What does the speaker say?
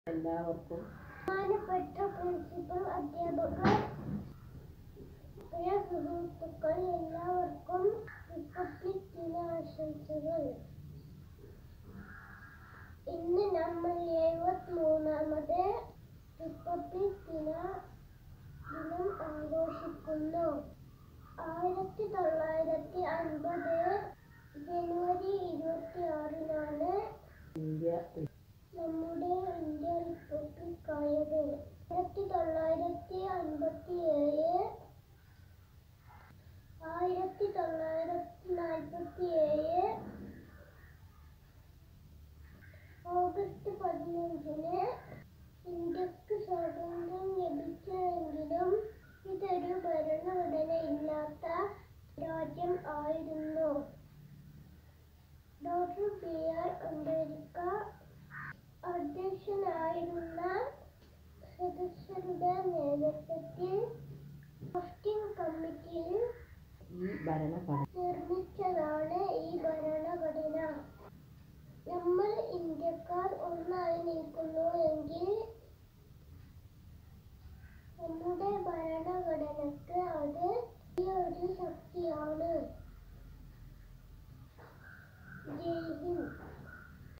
എല്ലാവർക്കും ബഹുമാനപ്പെട്ട പ്രിൻസിപ്പൽ അധ്യാപകർ പ്രിയ സുഹൃത്തുക്കൾ എല്ലാവർക്കും റിപ്പബ്ലിക് ദിന ആശംസകൾ ഇന്ന് നമ്മൾ എഴുപത്തി മൂന്നാമത് റിപ്പബ്ലിക് ദിന ദിനം ആഘോഷിക്കുന്നു ആയിരത്തി തൊള്ളായിരത്തി അൻപത് ജനുവരി ഇരുപത്തി ആറിനാണ് ഇന്ത്യ നമ്മുടെ ഇന്ത്യ റിപ്പബ്ലിക് ആയത് ആയിരത്തി തൊള്ളായിരത്തി അൻപത്തി ഏഴ് ആയിരത്തി തൊള്ളായിരത്തി നാൽപ്പത്തി ഏഴ് ഓഗസ്റ്റ് പതിനഞ്ചിന് ഇന്ത്യക്ക് സ്വാതന്ത്ര്യം ലഭിച്ചെങ്കിലും ഇതൊരു ഭരണഘടന ഇല്ലാത്ത രാജ്യം ആയിരുന്നു ഡോക്ടർ ബി ആർ അംബേദ്കർ അധ്യക്ഷനായിരുന്ന സദസ്യരുടെ നേതൃത്വത്തിൽ ഡ്രാഫ്റ്റിംഗ് കമ്മിറ്റിയിൽ ഈ ഭരണഘടന